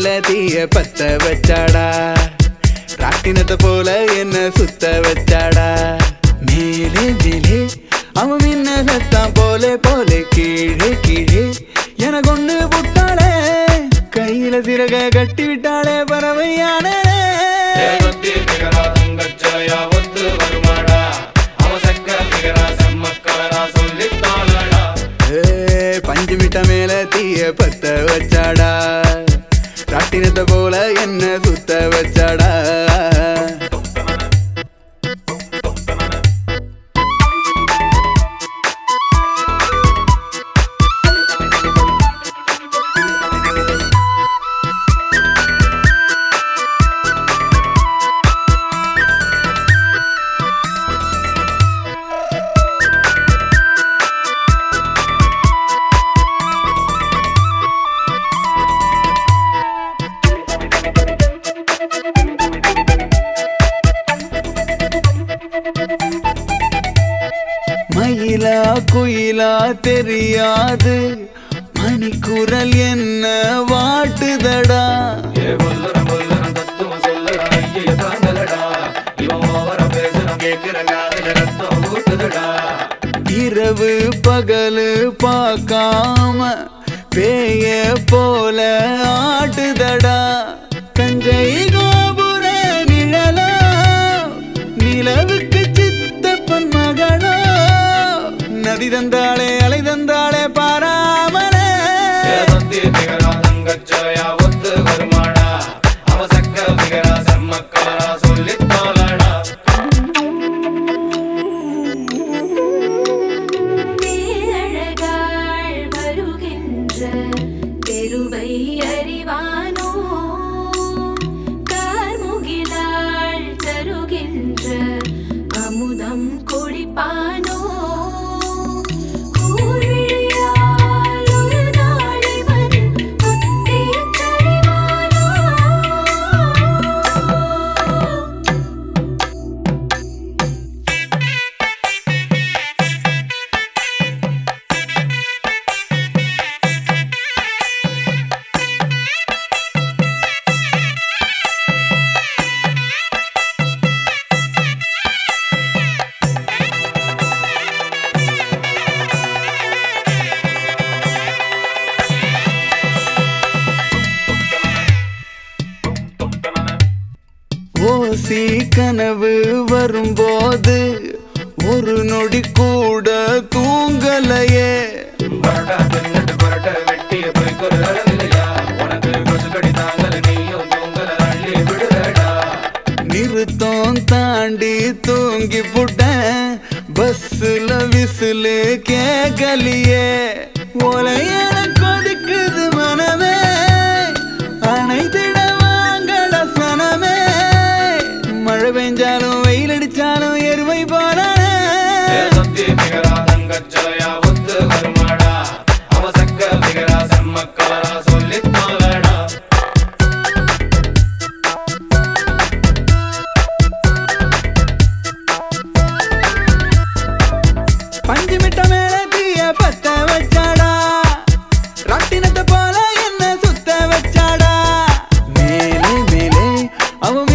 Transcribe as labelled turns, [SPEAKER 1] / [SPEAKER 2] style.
[SPEAKER 1] மேல தீய பத்த வச்சாடா ராட்டினத்தை போல என்ன சுத்த வச்சாடா மேலே மேலே அவன் மின்னகத்தான் போல போல கீழே கீழே என கொண்டு விட்டாளே கையில சிறக கட்டி விட்டாளே பறவையானே
[SPEAKER 2] தேவத்தி நிகரா தங்கச்சோயா ஒத்து வருமாடா அவசக்க நிகரா செம்மக்கலரா சொல்லித்தாளடா
[SPEAKER 1] ஏய், பஞ்சு மிட்ட மேல தீய பத்த வச்சாடா ராட்டினத்தை போல என்ன சுத்த வச்சாடா மயிலா குயிலா தெரியாது மணிக்குரல் என்ன வாட்டுதடா
[SPEAKER 2] ஏ கொல்லரம் கொல்லரம் தத்துவ சொல்லடா ஐய தாங்கலடா இவன் ஓவர பேசுறோம் கேட்கிற காதல ரத்தம் ஊட்டுதடா
[SPEAKER 1] இரவு பகலு பார்க்காம பேய போல ஆட்டுதடா கஞ்சை கோபுர நிழலோ நிலவுக்கு சித்தப்பன் மகளோ நதி தந்தாளே அலை தந்தாளே பாராமலே
[SPEAKER 2] தேவத்தி நிகரா தங்கச்சோயா ஒத்து வருமாடா அவசக்க நிகரா செம்மக்கலரா சொல்லித்தாளடா
[SPEAKER 3] பேரழகாள் வருகின்ற தெருவை அறிவானோ கார்முகிலாள் தருகின்ற அமுதம் குடிப்பானோ கூர்விழியால் ஒரு நாள் இவன் முத்தியச் சரிவானோ
[SPEAKER 1] ஓசி கனவு வரும்போது ஒரு நொடி கூட தூங்கலையே
[SPEAKER 2] பரட்டா தின்னுட்டு பரட்ட வெட்டிய போய்க்கொரு அழகிலையா உனக்கு கொசுக்கடி தாங்கல நீயும் தூங்கல அள்ளி விடுறடா
[SPEAKER 1] நிறுத்தம் தாண்டி தூங்கி புட்டேன் பஸ்ல விசிலு கேக்கலியே ஒலையன கொதிக்குது மனமே அணைத்திட வாங்கட சனமே மழை பெஞ்சாலும் வெயில் அடிச்சாலும் எருமை போறானே
[SPEAKER 2] தேவத்தி நிகரா தங்கச்சோயா ஒத்து வருமாடா அவசக்க நிகரா செம்மக்கலரா சொல்லித்தாளடா
[SPEAKER 1] பஞ்சு மிட்ட மேல தீய பத்த வச்சாடா ராட்டினத்தை போல என்ன சுத்த வச்சாடா மேலே மேலே அவன்